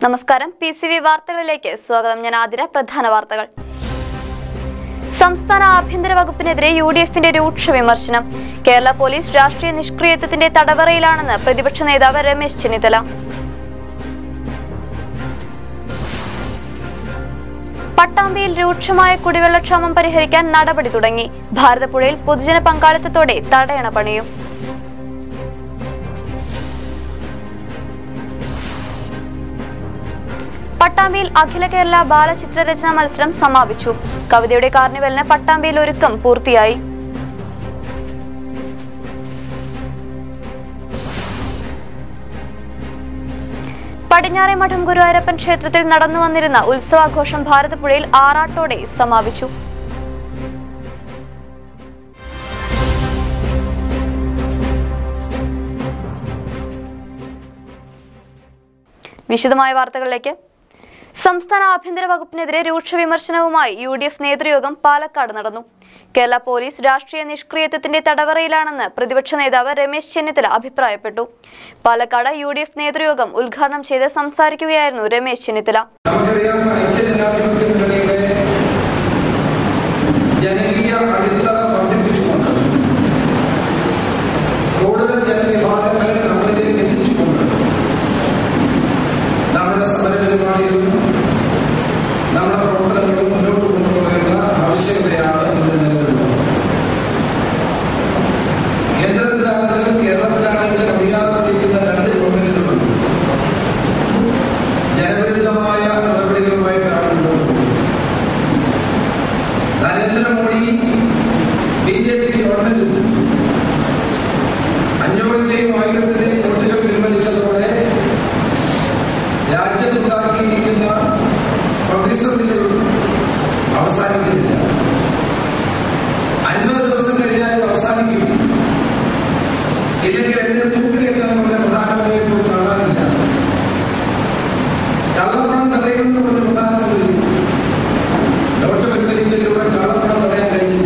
നമസ്കാരം P C V വാർത്തകളിലേക്ക് സ്വാഗതം ഞാൻ ആതിര പ്രധാന വാർത്തകൾ സംസ്ഥാന ആഭ്യന്തര വകുപ്പിനെതിരെ യു ഡി എഫിന്റെ രൂക്ഷ വിമർശനം കേരള പോലീസ് രാഷ്ട്രീയ നിഷ്ക്രിയത്വത്തിന്റെ തടവറയിലാണെന്ന് പ്രതിപക്ഷ നേതാവ് രമേശ് ചെന്നിത്തല പട്ടാമ്പിയിൽ രൂക്ഷമായ കുടിവെള്ളക്ഷാമം പരിഹരിക്കാൻ നടപടി തുടങ്ങി ഭാരതപ്പുഴയിൽ പൊതുജന പങ്കാളിത്തത്തോടെ തടയണ പണിയും പട്ടാമ്പിയിൽ അഖില കേരള ബാലചിത്രരചന മത്സരം സമാപിച്ചു കവിതയുടെ കാർണിവലിന് പട്ടാമ്പിയിൽ ഒരുക്കം പൂർത്തിയായി പടിഞ്ഞാറെ മഠം ഗുരുവായൂരപ്പൻ ക്ഷേത്രത്തിൽ നടന്നു വന്നിരുന്ന ഉത്സവാഘോഷം ഭാരതപ്പുഴയിൽ ആറാട്ടോടെ സമാപിച്ചു വിശദമായ വാർത്തകളിലേക്ക് സംസ്ഥാന ആഭ്യന്തര വകുപ്പിനെതിരെ രൂക്ഷ വിമർശനവുമായി യു ഡി എഫ് നേതൃയോഗം പാലക്കാട് നടന്നു കേരള പോലീസ് രാഷ്ട്രീയ നിഷ്ക്രിയത്വത്തിന്റെ തടവറയിലാണെന്ന് പ്രതിപക്ഷ നേതാവ് രമേശ് ചെന്നിത്തല അഭിപ്രായപ്പെട്ടു പാലക്കാട് യു ഡി എഫ് നേതൃയോഗം ഉദ്ഘാടനം ചെയ്ത് സംസാരിക്കുകയായിരുന്നു രമേശ് ചെന്നിത്തല നമുക്കറിയാം ഐക്യജനാധിപത്യ മുന്നണിയുടെ ജനകീയ അടിത്തറ വർദ്ധിപ്പിച്ചുകൊണ്ട് കൂടുതൽ ജനവിഭാഗങ്ങളെ നമ്മളിലേക്ക് എത്തിച്ചുകൊണ്ട് നമ്മുടെ സമര പരിപാടികളും നമ്മുടെ പ്രവർത്തനങ്ങളും മുന്നോട്ട് കൊണ്ടുപോകേണ്ട ആവശ്യകതയാണ് ഇന്ന് നിലവിലുള്ളത് കേന്ദ്രത്തിലാണെങ്കിലും കേരളത്തിലാണെങ്കിലും അധികാരത്തിലിരിക്കുന്ന രണ്ട് ഗവൺമെന്റുകളും ജനവിരുദ്ധമായ നടപടികളുമായിട്ടാണ് മുന്നോട്ട് പോകുന്നത് നരേന്ദ്രമോദി ബി ജെ പി ഗവൺമെന്റും അഞ്ഞൂറിന്റെയും ആയിരത്തിന്റെയും നോട്ടുകൾ പിൻവലിച്ചതോടെ രാജ്യത്തുണ്ടാക്കിയിരിക്കുന്ന പ്രതിസന്ധികൾ അവസാനിക്കുന്നില്ല അൻപത് ദിവസം കഴിഞ്ഞാൽ ഇത് അവസാനിക്കും ഇല്ലെങ്കിൽ എന്റെ തൂക്കിലേക്കാനുള്ള പ്രധാനമന്ത്രിയെ ഇപ്പോൾ കാണാനില്ല കള്ളപ്പണം തടയുമെന്ന് ഒരു പ്രധാനമന്ത്രി നോട്ട് പിൻവലിക്കലിലൂടെ കള്ളപ്പണം തടയാൻ കഴിഞ്ഞില്ല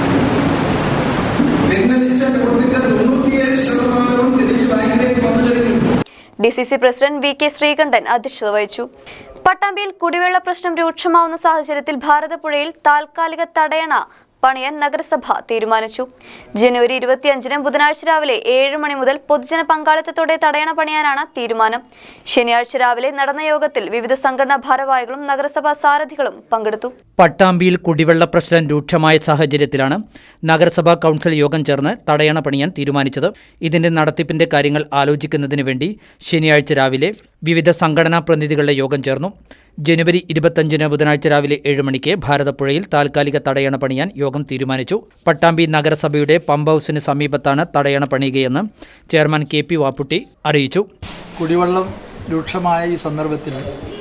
പിൻവലിച്ച നോട്ടിന്റെ തൊണ്ണൂറ്റിയേഴ് ശതമാനവും തിരിച്ച് ബാങ്കിലേക്ക് വന്നു കഴിഞ്ഞു D C C president V K Sreekantan അധ്യക്ഷത വഹിച്ചു പട്ടാമ്പിയിൽ കുടിവെള്ള പ്രശ്നം രൂക്ഷമാവുന്ന സാഹചര്യത്തിൽ ഭാരതപ്പുഴയിൽ താൽക്കാലിക തടയണ പണിയാൻ നഗരസഭ തീരുമാനിച്ചു ജനുവരി ഇരുപത്തിയഞ്ചിന് ബുധനാഴ്ച രാവിലെ ഏഴ് മണി മുതൽ പൊതുജന പങ്കാളിത്തത്തോടെ തടയണ പണിയാനാണ് തീരുമാനം ശനിയാഴ്ച രാവിലെ നടന്ന യോഗത്തിൽ വിവിധ സംഘടനാ ഭാരവാഹികളും നഗരസഭാ സാരഥികളും പങ്കെടുത്തു പട്ടാമ്പിയിൽ കുടിവെള്ള പ്രശ്നം രൂക്ഷമായ സാഹചര്യത്തിലാണ് നഗരസഭാ കൗൺസിൽ യോഗം ചേർന്ന് തടയണ പണിയാൻ തീരുമാനിച്ചത് ഇതിന്റെ നടത്തിപ്പിന്റെ കാര്യങ്ങൾ ആലോചിക്കുന്നതിന് വേണ്ടി ശനിയാഴ്ച രാവിലെ വിവിധ സംഘടനാ പ്രതിനിധികളുടെ യോഗം ചേർന്നു ജനുവരി ഇരുപത്തഞ്ചിന് ബുധനാഴ്ച രാവിലെ ഏഴ് മണിക്ക് ഭാരതപ്പുഴയിൽ താൽക്കാലിക തടയണ പണിയാൻ യോഗം തീരുമാനിച്ചു പട്ടാമ്പി നഗരസഭയുടെ പമ്പ് ഹൗസിന് സമീപത്താണ് തടയണ പണിയുകയെന്ന് ചെയർമാൻ കെ പി വാപ്പുട്ടി അറിയിച്ചു കുടിവെള്ളം രൂക്ഷമായ ഈ സന്ദർഭത്തിൽ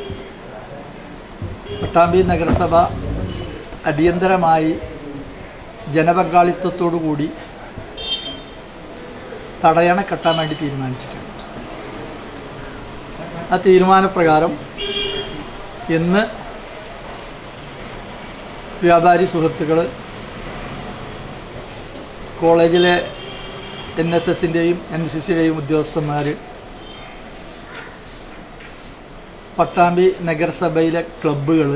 പട്ടാമ്പി നഗരസഭ അടിയന്തരമായി ജനപങ്കാളിത്തത്തോടുകൂടി തടയണ കെട്ടാൻ വേണ്ടി തീരുമാനിച്ചിട്ടുണ്ട് ആ തീരുമാനപ്രകാരം ഇന്ന് വ്യാപാരി സുഹൃത്തുക്കൾ കോളേജിലെ എൻ എസ് എസിൻ്റെയും എൻ സി സിയുടെയും ഉദ്യോഗസ്ഥന്മാർ പട്ടാമ്പി നഗരസഭയിലെ ക്ലബ്ബുകൾ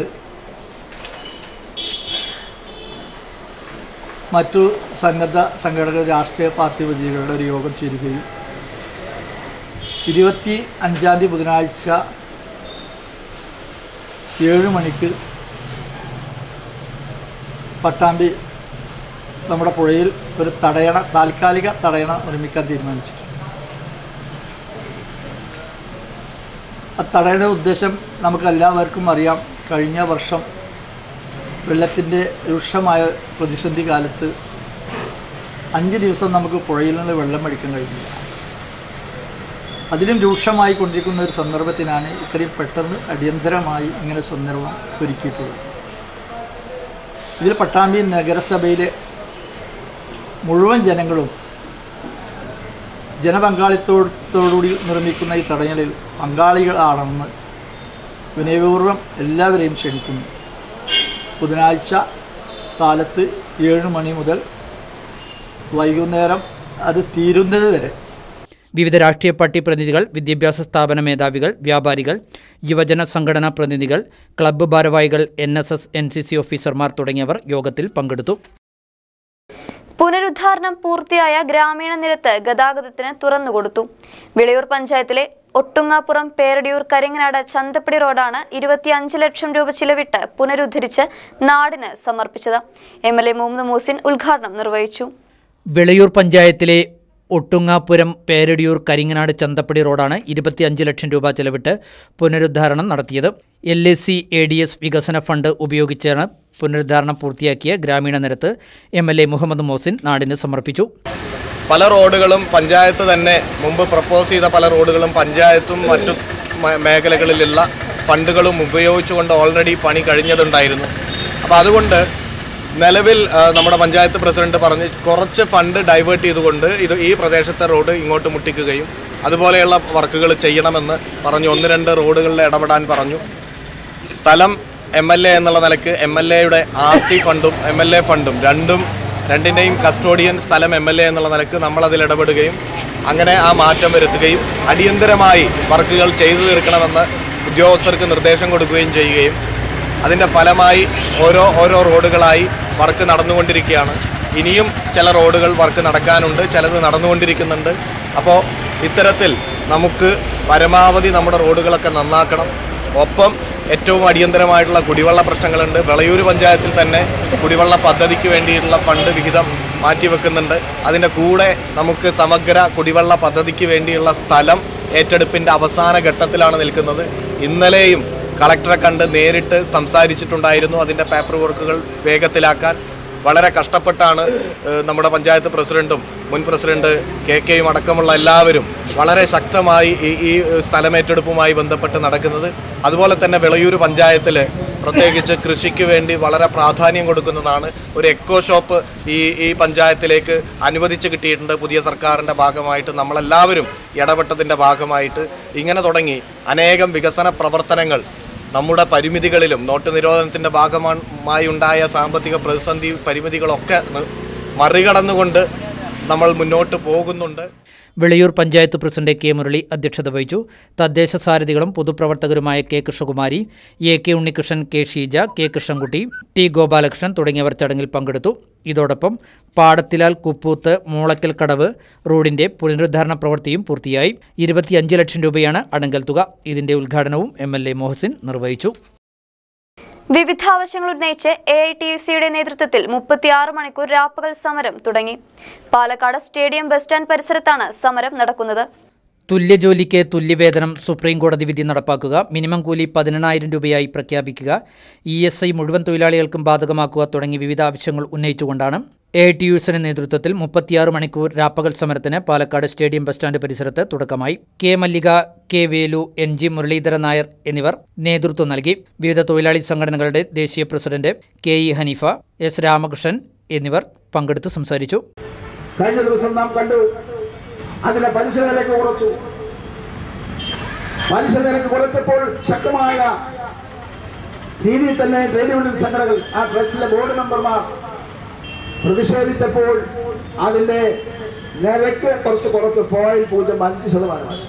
മറ്റു സന്നദ്ധ സംഘടന രാഷ്ട്രീയ പാർട്ടി പ്രതിനിധികളുടെ ഒരു യോഗം ചേരുകയും ഇരുപത്തി അഞ്ചാം തീയതി ബുധനാഴ്ച ഏഴ് മണിക്ക് പട്ടാമ്പി നമ്മുടെ പുഴയിൽ ഒരു തടയണ താൽക്കാലിക തടയണ നിർമ്മിക്കാൻ തീരുമാനിച്ചിട്ടുണ്ട് ആ തടയുടെ ഉദ്ദേശം നമുക്കെല്ലാവർക്കും അറിയാം കഴിഞ്ഞ വർഷം വെള്ളത്തിൻ്റെ രൂക്ഷമായ പ്രതിസന്ധി കാലത്ത് അഞ്ച് ദിവസം നമുക്ക് പുഴയിൽ നിന്ന് വെള്ളം അടിക്കാൻ കഴിഞ്ഞില്ല അതിലും രൂക്ഷമായി കൊണ്ടിരിക്കുന്ന ഒരു സന്ദർഭത്തിനാണ് ഇത്രയും പെട്ടെന്ന് അടിയന്തരമായി ഇങ്ങനെ സന്ദർഭം ഒരുക്കിയിട്ടുള്ളത് ഇതിൽ പട്ടാമ്പി നഗരസഭയിലെ മുഴുവൻ ജനങ്ങളും ജനപങ്കാളിത്തോടുകൂടി നിർമ്മിക്കുന്ന ഈ തടയലിൽ പങ്കാളികളാണെന്ന് വിനയപൂർവ്വം എല്ലാവരെയും ക്ഷണിക്കുന്നു ബുധനാഴ്ച കാലത്ത് ഏഴ് മണി മുതൽ വൈകുന്നേരം അത് തീരുന്നത് വരെ വിവിധ രാഷ്ട്രീയ പാർട്ടി പ്രതിനിധികൾ വിദ്യാഭ്യാസ സ്ഥാപന മേധാവികൾ വ്യാപാരികൾ യുവജന സംഘടനാ പ്രതിനിധികൾ ക്ലബ്ബ് ഭാരവാഹികൾ N S S N C C ഓഫീസർമാർ തുടങ്ങിയവർ യോഗത്തിൽ പങ്കെടുത്തു പുനരുദ്ധാരണം പൂർത്തിയായ ഗ്രാമീണ നിരത്ത് ഗതാഗതത്തിന് തുറന്നുകൊടുത്തു വിളയൂർ പഞ്ചായത്തിലെ ഒട്ടുങ്ങാപ്പുറം പേരടിയൂർ കരിങ്ങനാട് ചന്തപ്പടി റോഡാണ് ഇരുപത്തിയഞ്ച് ലക്ഷം രൂപ ചിലവിട്ട് പുനരുദ്ധരിച്ച് നാടിന് സമർപ്പിച്ചത് M L A Muhammad Muhsin ഉദ്ഘാടനം നിർവഹിച്ചു വിളയൂർ പഞ്ചായത്തിലെ ഒട്ടുങ്ങാപുരം പേരടിയൂർ കരിങ്ങനാട് ചന്തപ്പടി റോഡാണ് ഇരുപത്തിയഞ്ച് ലക്ഷം രൂപ ചെലവിട്ട് പുനരുദ്ധാരണം നടത്തിയത് L A C A D S വികസന ഫണ്ട് ഉപയോഗിച്ചാണ് പുനരുദ്ധാരണം പൂർത്തിയാക്കിയ ഗ്രാമീണ നിരത്ത് M L A Muhammad Muhsin നാടിന് സമർപ്പിച്ചു പല റോഡുകളും പഞ്ചായത്ത് തന്നെ മുമ്പ് പ്രപ്പോസ് ചെയ്ത പല റോഡുകളും പഞ്ചായത്തും മറ്റു മ- മേഖലകളിലുള്ള ഫണ്ടുകളും ഉപയോഗിച്ചുകൊണ്ട് ഓൾറെഡി പണി കഴിഞ്ഞതുണ്ടായിരുന്നു അപ്പോൾ അതുകൊണ്ട് നിലവിൽ ആ, നമ്മുടെ പഞ്ചായത്ത് പ്രസിഡന്റ് പറഞ്ഞ് കുറച്ച് ഫണ്ട് ഡൈവേർട്ട് ചെയ്തുകൊണ്ട് ഇത് ഈ പ്രദേശത്തെ റോഡ് ഇങ്ങോട്ട് മുട്ടിക്കുകയും അതുപോലെയുള്ള വർക്കുകൾ ചെയ്യണമെന്ന് പറഞ്ഞു ഒന്ന് രണ്ട് റോഡുകളിൽ ഇടപെടാൻ പറഞ്ഞു സ്ഥലം എം എൽ എ എന്നുള്ള നിലക്ക് എം എൽ എയുടെ ആസ്തി ഫണ്ടും എം എൽ എ ഫണ്ടും രണ്ടും രണ്ടിൻ്റെയും കസ്റ്റോഡിയൻ സ്ഥലം എം എൽ എ എന്നുള്ള നിലക്ക് നമ്മളതിൽ ഇടപെടുകയും അങ്ങനെ ആ മാറ്റം വരുത്തുകയും അടിയന്തരമായി വർക്കുകൾ ചെയ്തു തീർക്കണമെന്ന് ഉദ്യോഗസ്ഥർക്ക് നിർദ്ദേശം കൊടുക്കുകയും ചെയ്യുകയും അതിൻ്റെ ഫലമായി ഓരോ ഓരോ റോഡുകളായി വർക്ക് നടന്നുകൊണ്ടിരിക്കുകയാണ് ഇനിയും ചില റോഡുകൾ വർക്ക് നടക്കാനുണ്ട് ചിലത് നടന്നുകൊണ്ടിരിക്കുന്നുണ്ട് അപ്പോൾ ഇത്തരത്തിൽ നമുക്ക് പരമാവധി നമ്മുടെ റോഡുകളൊക്കെ നന്നാക്കണം ഒപ്പം ഏറ്റവും അടിയന്തരമായിട്ടുള്ള കുടിവെള്ള പ്രശ്നങ്ങളുണ്ട് വിളയൂർ പഞ്ചായത്തിൽ തന്നെ കുടിവെള്ള പദ്ധതിക്ക് വേണ്ടിയിട്ടുള്ള ഫണ്ട് വിഹിതം മാറ്റിവെക്കുന്നുണ്ട് അതിൻ്റെ കൂടെ നമുക്ക് സമഗ്ര കുടിവെള്ള പദ്ധതിക്ക് വേണ്ടിയുള്ള സ്ഥലം ഏറ്റെടുപ്പിൻ്റെ അവസാന ഘട്ടത്തിലാണ് നിൽക്കുന്നത് ഇന്നലെയും കളക്ടറെ കണ്ട് നേരിട്ട് സംസാരിച്ചിട്ടുണ്ടായിരുന്നു അതിൻ്റെ പേപ്പർ വർക്കുകൾ വേഗത്തിലാക്കാൻ വളരെ കഷ്ടപ്പെട്ടാണ് ഏഹ്, നമ്മുടെ പഞ്ചായത്ത് പ്രസിഡന്റും മുൻ പ്രസിഡന്റ് കെ കെയും അടക്കമുള്ള എല്ലാവരും വളരെ ശക്തമായി ഈ ഈ സ്ഥലമേറ്റെടുപ്പുമായി ബന്ധപ്പെട്ട് നടക്കുന്നത് അതുപോലെ തന്നെ വിളയൂർ പഞ്ചായത്തിൽ പ്രത്യേകിച്ച് കൃഷിക്ക് വേണ്ടി വളരെ പ്രാധാന്യം കൊടുക്കുന്നതാണ് ഒരു എക്കോ ഷോപ്പ് ഈ ഈ പഞ്ചായത്തിലേക്ക് അനുവദിച്ച് കിട്ടിയിട്ടുണ്ട് പുതിയ സർക്കാരിൻ്റെ ഭാഗമായിട്ട് നമ്മളെല്ലാവരും ഇടപെട്ടതിൻ്റെ ഭാഗമായിട്ട് ഇങ്ങനെ തുടങ്ങി അനേകം വികസന പ്രവർത്തനങ്ങൾ നമ്മുടെ പരിമിതികളിലും നോട്ട് നിരോധനത്തിൻ്റെ ഭാഗമായി ഉണ്ടായ സാമ്പത്തിക പ്രതിസന്ധി പരിമിതികളൊക്കെ ന- മറികടന്നുകൊണ്ട് നമ്മൾ മുന്നോട്ട് പോകുന്നുണ്ട് വിളയൂർ പഞ്ചായത്ത് പ്രസിഡന്റ് കെ മുരളി അധ്യക്ഷത വഹിച്ചു തദ്ദേശ സാരഥികളും പൊതുപ്രവർത്തകരുമായ K Krishnakumari A K Unnikrishnan K Sheeja K Krishnankutty T Gopalakrishnan തുടങ്ങിയവർ ചടങ്ങിൽ പങ്കെടുത്തു ഇതോടൊപ്പം പാടത്തിലാൽ കുപ്പൂത്ത് മൂളക്കൽ കടവ് റോഡിന്റെ പുനരുദ്ധാരണ പ്രവൃത്തിയും പൂർത്തിയായി ഇരുപത്തിയഞ്ച് ലക്ഷം രൂപയാണ് അടങ്കൽ തുക ഇതിന്റെ ഉദ്ഘാടനവും എം എൽ എ മോഹസിൻ നിർവഹിച്ചു വിവിധ ആവശ്യങ്ങൾ ഉന്നയിച്ച് എ ഐ ടി യു സിയുടെ നേതൃത്വത്തിൽ മുപ്പത്തിയാറ് മണിക്കൂർ രാപ്പകൽ സമരം തുടങ്ങി പാലക്കാട് സ്റ്റേഡിയം ബസ് സ്റ്റാൻഡ് പരിസരത്താണ് സമരം നടക്കുന്നത് തുല്യജോലിക്ക് തുല്യവേതനം സുപ്രീം കോടതി വിധി നടപ്പാക്കുക മിനിമം കൂലി പതിനെണ്ണായിരം രൂപയായി പ്രഖ്യാപിക്കുക ഇ എസ് ഐ മുഴുവൻ തൊഴിലാളികൾക്കും ബാധകമാക്കുക തുടങ്ങി വിവിധ ആവശ്യങ്ങൾ ഉന്നയിച്ചുകൊണ്ടാണ് എ ടി യുസിന്റെ നേതൃത്വത്തിൽ മുപ്പത്തിയാറ് മണിക്കൂർ രാപ്പകൽ സമരത്തിന് പാലക്കാട് സ്റ്റേഡിയം ബസ് സ്റ്റാൻഡ് പരിസരത്ത് തുടക്കമായി K Mallika K Velu N G Muraleedharan Nair എന്നിവർ നേതൃത്വം നൽകി വിവിധ തൊഴിലാളി സംഘടനകളുടെ ദേശീയ president K E Haneefa S Ramakrishnan എന്നിവർ പങ്കെടുത്ത് സംസാരിച്ചു കഴിഞ്ഞ ദിവസം നാം കണ്ടു അതിന്റെ പലിശ നിരക്ക് കുറച്ചു പലിശ നിരക്ക് കുറച്ചപ്പോൾ ശക്തമായ രീതിയിൽ തന്നെ ട്രേഡ് യൂണിയൻ സംഘടനകൾ ആ ട്രസ്റ്റിലെ ബോർഡ് മെമ്പർമാർ പ്രതിഷേധിച്ചപ്പോൾ അതിന്റെ നിരക്ക് കുറച്ച് കുറച്ച് പോയിന്റ് പൂജ്യം അഞ്ച് ശതമാനമായി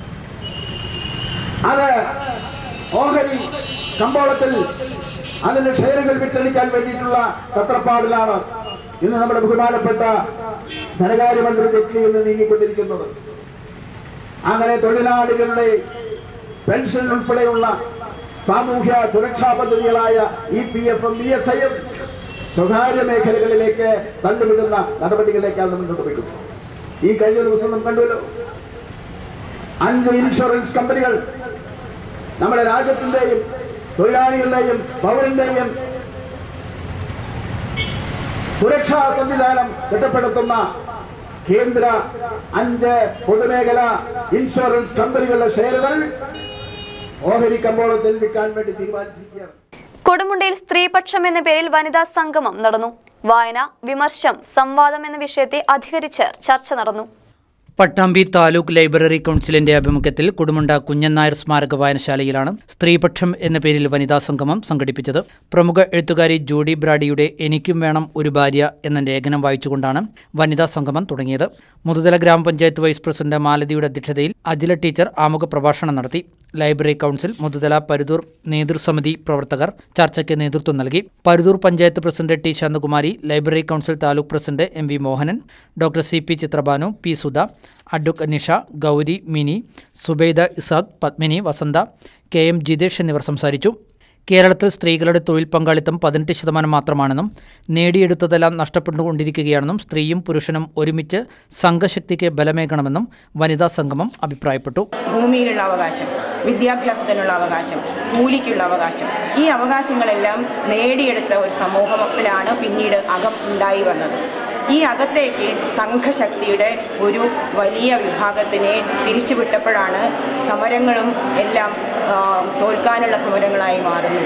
അത് ഓഹരി കമ്പോളത്തിൽ അതിന്റെ ഷെയറുകൾ വിറ്റഴിക്കാൻ വേണ്ടിയിട്ടുള്ള തത്രപ്പാടിലാണ് ഇന്ന് നമ്മുടെ ബഹുമാനപ്പെട്ട ധനകാര്യമന്ത്രി ജെറ്റ്ലി ഇന്ന് നീങ്ങിക്കൊണ്ടിരിക്കുന്നത് അങ്ങനെ തൊഴിലാളികളുടെ പെൻഷൻ ഉൾപ്പെടെയുള്ള സാമൂഹ്യ സുരക്ഷാ പദ്ധതികളായ ഇ പി എഫും ബി എസ് ഐയും സ്വകാര്യ മേഖലകളിലേക്ക് തള്ളിവിടുന്ന നടപടികളിലേക്കാണ് മുന്നോട്ട് പോയിക്കുന്നത് ഈ കഴിഞ്ഞ ദിവസം നാം കണ്ടുവല്ലോ അഞ്ച് ഇൻഷുറൻസ് കമ്പനികൾ നമ്മുടെ രാജ്യത്തിന്റെയും തൊഴിലാളികളുടെയും പൗരന്റെയും സുരക്ഷാ സംവിധാനം തിട്ടപ്പെടുത്തുന്ന കേന്ദ്ര അഞ്ച് പൊതുമേഖല ഇൻഷുറൻസ് കമ്പനികളുടെ ഷെയറുകൾ ഓഹരി കമ്പോളത്തിൽ വിൽക്കാൻ വേണ്ടി തീരുമാനിച്ചിരിക്കുകയാണ് കൊടുമുണ്ടിയിൽ സ്ത്രീപക്ഷം എന്ന പേരിൽ വനിതാ സംഗമം നടന്നു വായന വിമർശം സംവാദം എന്ന വിഷയത്തെ അധികരിച്ച് ചർച്ച നടന്നു പട്ടാമ്പി താലൂക്ക് ലൈബ്രറി കൗൺസിലിന്റെ ആഭിമുഖ്യത്തിൽ കുടുമുണ്ട കുഞ്ഞൻ നായർ സ്മാരക വായനശാലയിലാണ് സ്ത്രീപക്ഷം എന്ന പേരിൽ വനിതാ സംഗമം സംഘടിപ്പിച്ചത് പ്രമുഖ എഴുത്തുകാരി ജൂഡി ബ്രാഡിയുടെ എനിക്കും വേണം ഒരു ഭാര്യ എന്ന ലേഖനം വായിച്ചുകൊണ്ടാണ് വനിതാ സംഗമം തുടങ്ങിയത് മുതുതല ഗ്രാമപഞ്ചായത്ത് വൈസ് പ്രസിഡന്റ് മാലതിയുടെ അധ്യക്ഷതയിൽ അജില ടീച്ചർ ആമുഖ പ്രഭാഷണം നടത്തി ലൈബ്രറി കൗൺസിൽ മുതുതല പരുതൂർ നേതൃസമിതി പ്രവർത്തകർ ചർച്ചയ്ക്ക് നേതൃത്വം നൽകി Paruthur panchayat president T Santhakumari library council taluk president M V Mohanan doctor C P Chithrabhanu P Sudha അഡ്വക് നിഷ ഗൗരി മിനി സുബൈദ ഇസാഖ് പത്മിനി വസന്ത കെ എം ജിതേഷ് എന്നിവർ സംസാരിച്ചു കേരളത്തിൽ സ്ത്രീകളുടെ തൊഴിൽ പങ്കാളിത്തം പതിനെട്ട് ശതമാനം മാത്രമാണെന്നും നേടിയെടുത്തതെല്ലാം നഷ്ടപ്പെട്ടുകൊണ്ടിരിക്കുകയാണെന്നും സ്ത്രീയും പുരുഷനും ഒരുമിച്ച് സംഘശക്തിക്ക് ബലമേകണമെന്നും വനിതാ സംഗമം അഭിപ്രായപ്പെട്ടു ഭൂമിയിലുള്ള അവകാശം വിദ്യാഭ്യാസത്തിനുള്ള അവകാശം കൂലിക്കുള്ള അവകാശം ഈ അവകാശങ്ങളെല്ലാം നേടിയെടുത്ത ഒരു സമൂഹത്തിലാണ് പിന്നീട് അകം ഉണ്ടായി വന്നത് ഈ അകത്തേക്ക് സംഘശക്തിയുടെ ഒരു വലിയ വിഭാഗത്തിനെ തിരിച്ചുവിട്ടപ്പോഴാണ് സമരങ്ങളും എല്ലാം ആ, തോൽക്കാനുള്ള സമരങ്ങളായി മാറുന്നത്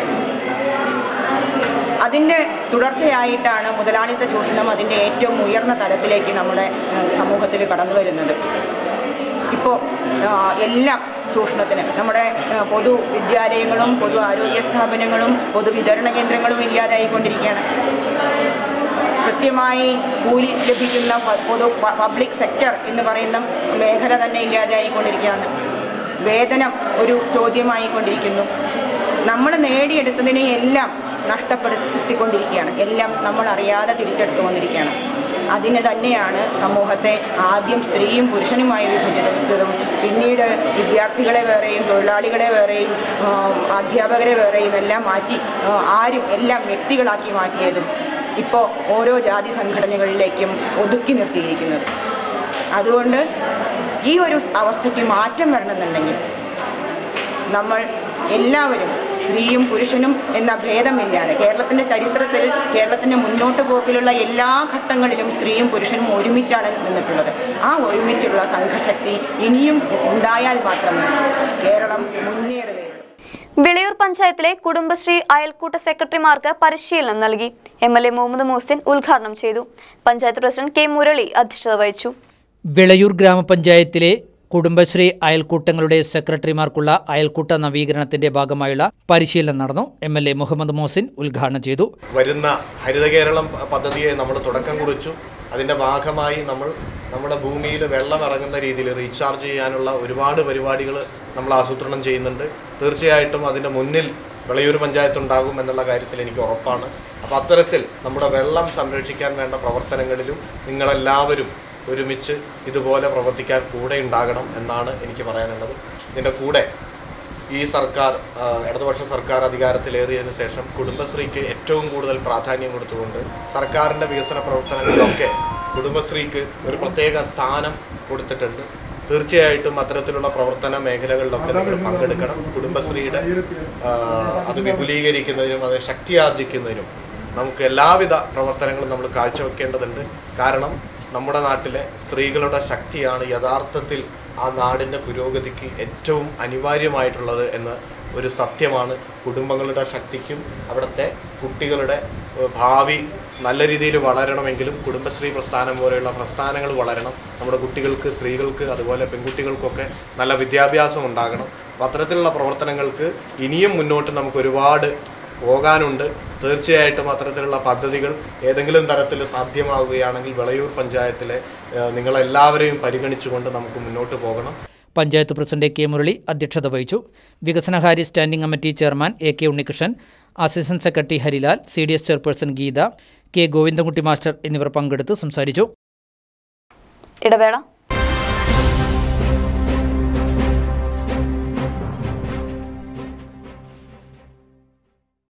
അതിൻ്റെ തുടർച്ചയായിട്ടാണ് മുതലാളിത്ത ചൂഷണം അതിൻ്റെ ഏറ്റവും ഉയർന്ന തലത്തിലേക്ക് നമ്മുടെ ഏഹ്, സമൂഹത്തിൽ കടന്നു വരുന്നത് ഇപ്പോൾ എല്ലാം ചൂഷണത്തിന് നമ്മുടെ ഏഹ്, പൊതു വിദ്യാലയങ്ങളും പൊതു ആരോഗ്യ സ്ഥാപനങ്ങളും പൊതുവിതരണ കേന്ദ്രങ്ങളും ഇല്ലാതായിക്കൊണ്ടിരിക്കുകയാണ് കൃത്യമായി കൂലി ലഭിക്കുന്ന പ- പൊതു പ- പബ്ലിക് സെക്ടർ എന്ന് പറയുന്ന മേഖല തന്നെ ഇല്ലാതായിക്കൊണ്ടിരിക്കുകയാണ് വേതനം ഒരു ചോദ്യമായിക്കൊണ്ടിരിക്കുന്നു നമ്മൾ നേടിയെടുത്തതിനെ എല്ലാം നഷ്ടപ്പെടുത്തിക്കൊണ്ടിരിക്കുകയാണ് എല്ലാം നമ്മൾ അറിയാതെ തിരിച്ചെടുത്തുകൊണ്ടിരിക്കുകയാണ് അതിന് തന്നെയാണ് സമൂഹത്തെ ആദ്യം സ്ത്രീയും പുരുഷനുമായി വിഭജിച്ചതും പിന്നീട് വിദ്യാർത്ഥികളെ വേറെയും തൊഴിലാളികളെ വേറെയും ആ, അധ്യാപകരെ വേറെയും എല്ലാം മാറ്റി ആ, ആരും എല്ലാം വ്യക്തികളാക്കി മാറ്റിയതും ഇപ്പോൾ ഓരോ ജാതി സംഘടനകളിലേക്കും ഒതുക്കി നിർത്തിയിരിക്കുന്നത് അതുകൊണ്ട് ഈ ഒരു അവസ്ഥയ്ക്ക് മാറ്റം വരണമെന്നുണ്ടെങ്കിൽ നമ്മൾ എല്ലാവരും സ്ത്രീയും പുരുഷനും എന്ന ഭേദമില്ലാതെ കേരളത്തിൻ്റെ ചരിത്രത്തിൽ കേരളത്തിൻ്റെ മുന്നോട്ട് പോക്കിലുള്ള എല്ലാ ഘട്ടങ്ങളിലും സ്ത്രീയും പുരുഷനും ഒരുമിച്ചാണ് നിന്നിട്ടുള്ളത് ആ ഒരുമിച്ചുള്ള സംഘശക്തി ഇനിയും ഉണ്ടായാൽ മാത്രമേ കേരളം മുന്നേറുകയുള്ളൂ വിളയൂർ പഞ്ചായത്തിലെ കുടുംബശ്രീ അയൽക്കൂട്ട സെക്രട്ടറിമാർക്ക് പരിശീലനം നൽകി M L A Muhammad Muhsin ഉദ്ഘാടനം ചെയ്തു പഞ്ചായത്ത് പ്രസിഡന്റ് കെ മുരളി അധ്യക്ഷത വഹിച്ചു വിളയൂർ ഗ്രാമപഞ്ചായത്തിലെ കുടുംബശ്രീ അയൽക്കൂട്ടങ്ങളുടെ സെക്രട്ടറിമാർക്കുള്ള അയൽക്കൂട്ട നവീകരണത്തിന്റെ ഭാഗമായുള്ള പരിശീലനം നടന്നു M L A Muhammad Muhsin ഉദ്ഘാടനം ചെയ്തു വരുന്ന ഹരിത കേരളം പ- പദ്ധതിയെ നമ്മൾ തുടക്കം കുറിച്ചു അതിൻ്റെ ഭാഗമായി നമ്മൾ നമ്മുടെ ഭൂമിയിൽ വെള്ളം ഇറങ്ങുന്ന രീതിയിൽ റീചാർജ് ചെയ്യാനുള്ള ഒരുപാട് പരിപാടികൾ നമ്മൾ ആസൂത്രണം ചെയ്യുന്നുണ്ട് തീർച്ചയായിട്ടും അതിൻ്റെ മുന്നിൽ വിളയൂർ പഞ്ചായത്ത് ഉണ്ടാകും എന്നുള്ള കാര്യത്തിൽ എനിക്ക് ഉറപ്പാണ് അപ്പോൾ അത്തരത്തിൽ നമ്മുടെ വെള്ളം സംരക്ഷിക്കാൻ വേണ്ട പ്രവർത്തനങ്ങളിലും നിങ്ങളെല്ലാവരും ഒരുമിച്ച് ഇതുപോലെ പ്രവർത്തിക്കാൻ കൂടെ ഉണ്ടാകണം എന്നാണ് എനിക്ക് പറയാനുള്ളത് ഇതിൻ്റെ കൂടെ ഈ സർക്കാർ ആ, ഇടതുപക്ഷ സർക്കാർ അധികാരത്തിലേറിയതിനു ശേഷം കുടുംബശ്രീക്ക് ഏറ്റവും കൂടുതൽ പ്രാധാന്യം കൊടുത്തുകൊണ്ട് സർക്കാരിൻ്റെ വികസന പ്രവർത്തനങ്ങളിലൊക്കെ കുടുംബശ്രീക്ക് ഒരു പ്രത്യേക സ്ഥാനം കൊടുത്തിട്ടുണ്ട് തീർച്ചയായിട്ടും അത്തരത്തിലുള്ള പ്രവർത്തന മേഖലകളിലൊക്കെ നിങ്ങൾ പങ്കെടുക്കണം കുടുംബശ്രീയുടെ ആ, അത് വിപുലീകരിക്കുന്നതിനും അത് ശക്തിയാർജിക്കുന്നതിനും നമുക്ക് എല്ലാവിധ പ്രവർത്തനങ്ങളും നമ്മൾ കാഴ്ചവെക്കേണ്ടതുണ്ട് കാരണം നമ്മുടെ നാട്ടിലെ സ്ത്രീകളുടെ ശക്തിയാണ് യഥാർത്ഥത്തിൽ ആ നാടിൻ്റെ പുരോഗതിക്ക് ഏറ്റവും അനിവാര്യമായിട്ടുള്ളത് എന്ന ഒരു സത്യമാണ് കുടുംബങ്ങളുടെ ശക്തിക്കും അവിടുത്തെ കുട്ടികളുടെ ഏഹ്, ഭാവി നല്ല രീതിയിൽ വളരണമെങ്കിലും കുടുംബശ്രീ പ്രസ്ഥാനം പോലെയുള്ള പ്രസ്ഥാനങ്ങൾ വളരണം നമ്മുടെ കുട്ടികൾക്ക് സ്ത്രീകൾക്ക് അതുപോലെ പെൺകുട്ടികൾക്കൊക്കെ നല്ല വിദ്യാഭ്യാസം ഉണ്ടാകണം അപ്പോൾ അത്തരത്തിലുള്ള പ്രവർത്തനങ്ങൾക്ക് ഇനിയും മുന്നോട്ട് നമുക്ക് ഒരുപാട് പോകാനുണ്ട് തീർച്ചയായിട്ടും അത്തരത്തിലുള്ള പദ്ധതികൾ ഏതെങ്കിലും തരത്തിൽ സാധ്യമാവുകയാണെങ്കിൽ വിളയൂർ പഞ്ചായത്തിലെ ഏഹ്, നിങ്ങളെല്ലാവരെയും പരിഗണിച്ചുകൊണ്ട് നമുക്ക് മുന്നോട്ട് പോകണം പഞ്ചായത്ത് പ്രസിഡന്റ് കെ മുരളി അധ്യക്ഷത വഹിച്ചു വികസനകാര്യ standing committee chairman A K Unnikrishnan assistant secretary Harilal C D S chairperson Geetha K Govindankutty master എന്നിവർ പങ്കെടുത്ത് സംസാരിച്ചു ഇടവേള